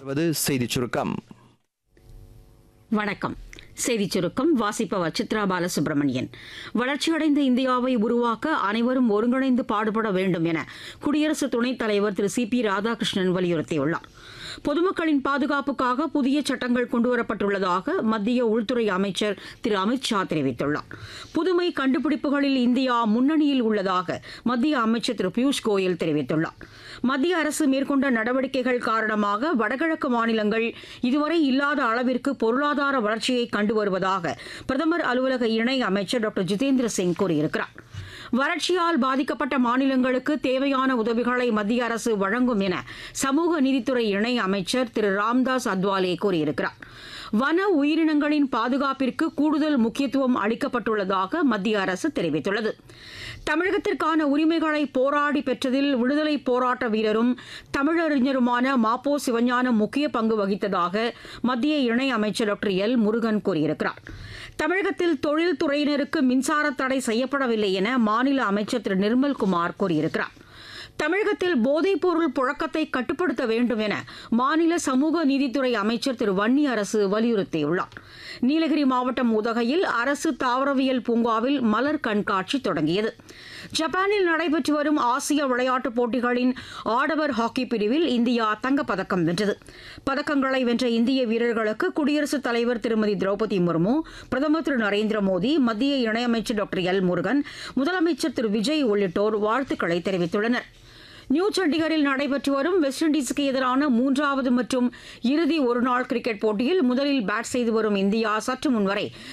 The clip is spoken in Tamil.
வருவது செய்திச் சுருக்கம் வணக்கம் செய்திச் சுருக்கம் வாசிப்பவர் சித்ரா பாலசுப்ரமணியன் வளர்ச்சியடைந்த இந்தியாவை உருவாக்க அனைவரும் ஒருங்கிணைந்து பாடுபட வேண்டும் என குடியரசு துணைத் தலைவர் திரு சி பி ராதாகிருஷ்ணன் வலியுறுத்தியுள்ளார் பொதுமக்களின் பாதுகாப்புக்காக புதிய சட்டங்கள் கொண்டுவரப்பட்டுள்ளதாக மத்திய உள்துறை அமைச்சர் திரு அமித் ஷா தெரிவித்துள்ளார் புதுமை கண்டுபிடிப்புகளில் இந்தியா முன்னணியில் உள்ளதாக மத்திய அமைச்சர் திரு பியூஷ் கோயல் தெரிவித்துள்ளார் மத்திய அரசு மேற்கொண்ட நடவடிக்கைகள் காரணமாக வடகிழக்கு மாநிலங்கள் இதுவரை இல்லாத அளவிற்கு பொருளாதார வளர்ச்சியை கண்டு வருவதாக பிரதமர் அலுவலக இணை அமைச்சர் டாக்டர் ஜிதேந்திர சிங் கூறியிருக்கிறார் வறட்சியால் பாதிக்கப்பட்ட மாநிலங்களுக்கு தேவையான உதவிகளை மத்திய அரசு வழங்கும் என சமூக நீதித்துறை இணை அமைச்சர் திரு ராம்தாஸ் அத்வாலே கூறியிருக்கிறார் வன உயிரினங்களின் பாதுகாப்பிற்கு கூடுதல் முக்கியத்துவம் அளிக்கப்பட்டுள்ளதாக மத்திய அரசு தெரிவித்துள்ளது தமிழகத்திற்கான உரிமைகளை போராடி பெற்றதில் விடுதலை போராட்ட வீரரும் தமிழறிஞருமான மாப்போ சிவஞானம் முக்கிய பங்கு வகித்ததாக மத்திய இணை அமைச்சர் டாக்டர் எல் முருகன் கூறியிருக்கிறார் தமிழகத்தில் தொழில்துறையினருக்கு மின்சார தடை செய்யப்படவில்லை என மாநில அமைச்சர் திரு நிர்மல்குமார் கூறியிருக்கிறார் தமிழகத்தில் போதைப்பொருள் புழக்கத்தை கட்டுப்படுத்த வேண்டும் என மாநில சமூக நீதித்துறை அமைச்சர் திரு வன்னி அரசு வலியுறுத்தியுள்ளார் நீலகிரி மாவட்டம் உதகையில் அரசு தாவரவியல் பூங்காவில் மலர் கண்காட்சி தொடங்கியது ஜப்பானில் நடைபெற்று வரும் ஆசிய விளையாட்டுப் போட்டிகளின் ஆடவர் ஹாக்கி பிரிவில் இந்தியா தங்கப்பதக்கம் வென்றது பதக்கங்களை வென்ற இந்திய வீரர்களுக்கு குடியரசுத் தலைவர் திருமதி திரௌபதி முர்மு பிரதமர் திரு நரேந்திர மோடி மத்திய இணையமைச்சர் டாக்டர் எல் முருகன் முதலமைச்சர் திரு விஜய் உள்ளிட்டோர் வாழ்த்துக்களை தெரிவித்துள்ளனர் நியூ சண்டிகரில் நடைபெற்று வரும் வெஸ்ட் இண்டீஸுக்கு எதிரான மூன்றாவது மற்றும் இறுதி ஒருநாள் கிரிக்கெட் போட்டியில் முதலில் பேட் செய்து வரும் இந்தியா சற்று முன்வரை